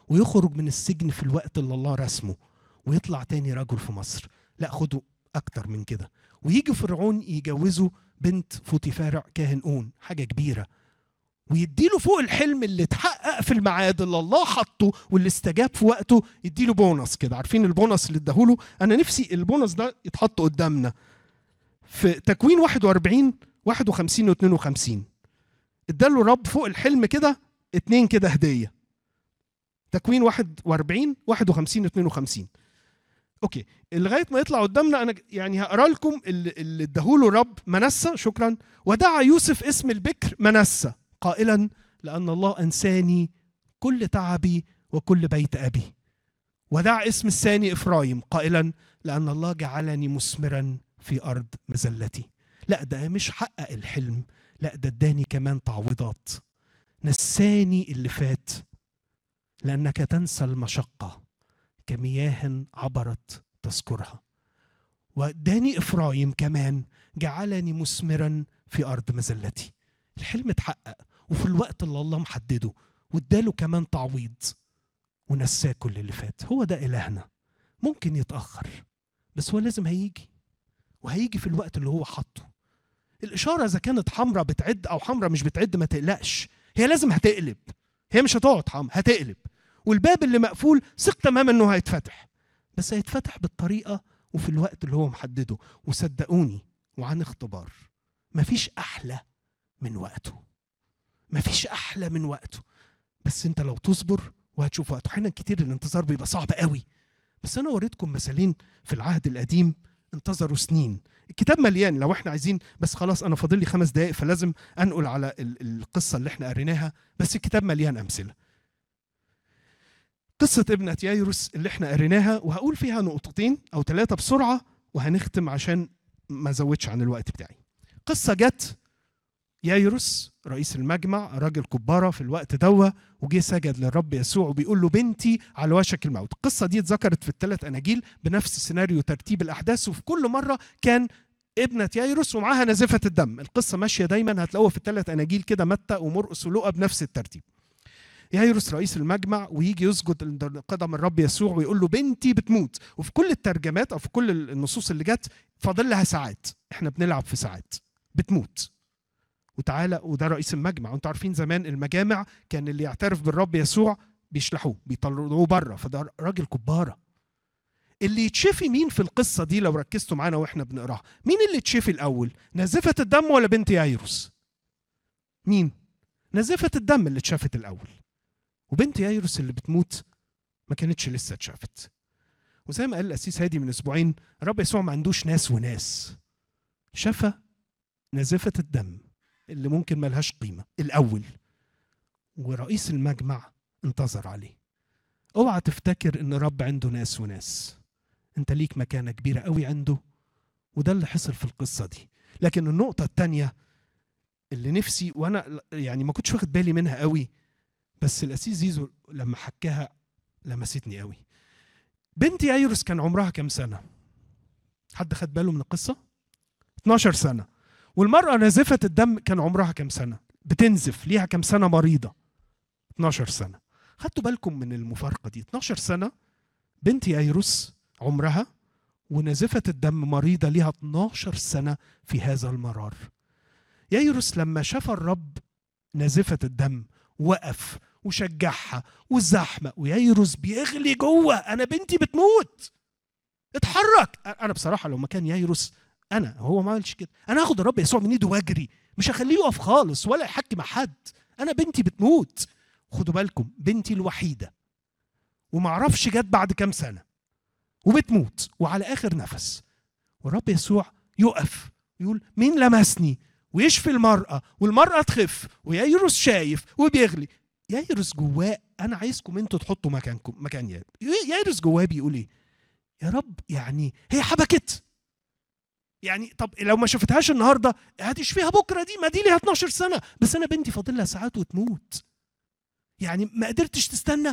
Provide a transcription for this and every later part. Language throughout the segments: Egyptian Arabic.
ويخرج من السجن في الوقت اللي الله رسمه ويطلع تاني رجل في مصر لا خدوا اكتر من كده ويجي فرعون يجوزه بنت فوتيفارع كاهن اون حاجه كبيره ويديله فوق الحلم اللي اتحقق في الميعاد اللي الله حطه واللي استجاب في وقته يديله بونص كده عارفين البونص اللي اداهوله انا نفسي البونص ده يتحط قدامنا في تكوين 41 51 و 52 اداله رب فوق الحلم كده اتنين كده هديه تكوين 41 51 و 52 اوكي لغايه ما يطلع قدامنا انا يعني هقرا لكم اللي اللي اداهوله الرب منسى شكرا ودعا يوسف اسم البكر منسى قائلا لان الله انساني كل تعبي وكل بيت ابي ودعا اسم الثاني افرايم قائلا لان الله جعلني مثمرا في ارض مزلتي لا ده مش حقق الحلم لا ده اداني كمان تعويضات نساني اللي فات لانك تنسى المشقه كمياه عبرت تذكرها واداني افرايم كمان جعلني مثمرا في ارض مزلتي الحلم اتحقق وفي الوقت اللي الله محدده واداله كمان تعويض ونساه كل اللي فات هو ده الهنا ممكن يتاخر بس هو لازم هيجي وهيجي في الوقت اللي هو حاطه الاشاره اذا كانت حمراء بتعد او حمراء مش بتعد ما تقلقش هي لازم هتقلب هي مش هتقعد حمراء هتقلب والباب اللي مقفول ثق تماما انه هيتفتح بس هيتفتح بالطريقه وفي الوقت اللي هو محدده وصدقوني وعن اختبار مفيش احلى من وقته مفيش احلى من وقته بس انت لو تصبر وهتشوف وقته احيانا كتير الانتظار بيبقى صعب قوي بس انا وريتكم مثالين في العهد القديم انتظروا سنين الكتاب مليان لو احنا عايزين بس خلاص انا فاضل لي خمس دقائق فلازم انقل على ال- القصه اللي احنا قريناها بس الكتاب مليان امثله قصة ابنة يايروس اللي احنا قريناها وهقول فيها نقطتين أو ثلاثة بسرعة وهنختم عشان ما زودش عن الوقت بتاعي. قصة جت يايروس رئيس المجمع راجل كبارة في الوقت دوا وجه سجد للرب يسوع وبيقول له بنتي على وشك الموت القصة دي اتذكرت في الثلاث أناجيل بنفس سيناريو ترتيب الأحداث وفي كل مرة كان ابنة يايروس ومعاها نزفة الدم القصة ماشية دايما هتلاقوها في الثلاث أناجيل كده متى ومرقس ولوقا بنفس الترتيب يايروس رئيس المجمع ويجي يسجد عند قدم الرب يسوع ويقول له بنتي بتموت وفي كل الترجمات او في كل النصوص اللي جت فاضل لها ساعات احنا بنلعب في ساعات بتموت وتعالى وده رئيس المجمع وانتوا عارفين زمان المجامع كان اللي يعترف بالرب يسوع بيشلحوه بيطلعوه بره فده راجل كباره اللي يتشفي مين في القصه دي لو ركزتوا معانا واحنا بنقراها مين اللي يتشفي الاول نازفه الدم ولا بنت يايروس مين نازفه الدم اللي اتشافت الاول وبنت يايروس اللي بتموت ما كانتش لسه اتشافت وزي ما قال القسيس هادي من اسبوعين الرب يسوع ما عندوش ناس وناس شفى نازفة الدم اللي ممكن ملهاش قيمة الأول ورئيس المجمع انتظر عليه اوعى تفتكر ان الرب عنده ناس وناس انت ليك مكانة كبيرة قوي عنده وده اللي حصل في القصة دي لكن النقطة التانية اللي نفسي وانا يعني ما كنتش واخد بالي منها قوي بس الاسيس زيزو لما حكاها لمستني قوي بنت يايروس كان عمرها كام سنه حد خد باله من القصه 12 سنه والمراه نازفه الدم كان عمرها كام سنه بتنزف ليها كام سنه مريضه 12 سنه خدتوا بالكم من المفارقه دي 12 سنه بنت يايروس عمرها ونازفه الدم مريضه ليها 12 سنه في هذا المرار يايروس لما شاف الرب نازفه الدم وقف وشجعها والزحمه وييروس بيغلي جوه انا بنتي بتموت اتحرك انا بصراحه لو مكان ييروس انا هو ما عملش كده انا هاخد الرب يسوع من ايده واجري مش هخليه يقف خالص ولا يحكي مع حد انا بنتي بتموت خدوا بالكم بنتي الوحيده وما اعرفش جت بعد كام سنه وبتموت وعلى اخر نفس والرب يسوع يقف يقول مين لمسني ويشفي المرأة والمرأة تخف وييروس شايف وبيغلي ييروس جواه أنا عايزكم أنتوا تحطوا مكانكم مكان ياد ييروس جواه بيقول إيه؟ يا رب يعني هي حبكت يعني طب لو ما شفتهاش النهارده هتشفيها بكره دي ما دي ليها 12 سنه بس انا بنتي فاضل لها ساعات وتموت يعني ما قدرتش تستنى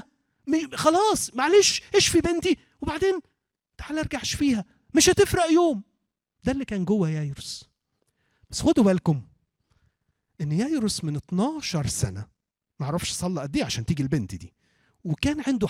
خلاص معلش اشفي بنتي وبعدين تعالى ارجع اشفيها مش هتفرق يوم ده اللي كان جوه يايروس بس خدوا بالكم ان يايروس من 12 سنه ما اعرفش صلى قد ايه عشان تيجي البنت دي وكان عنده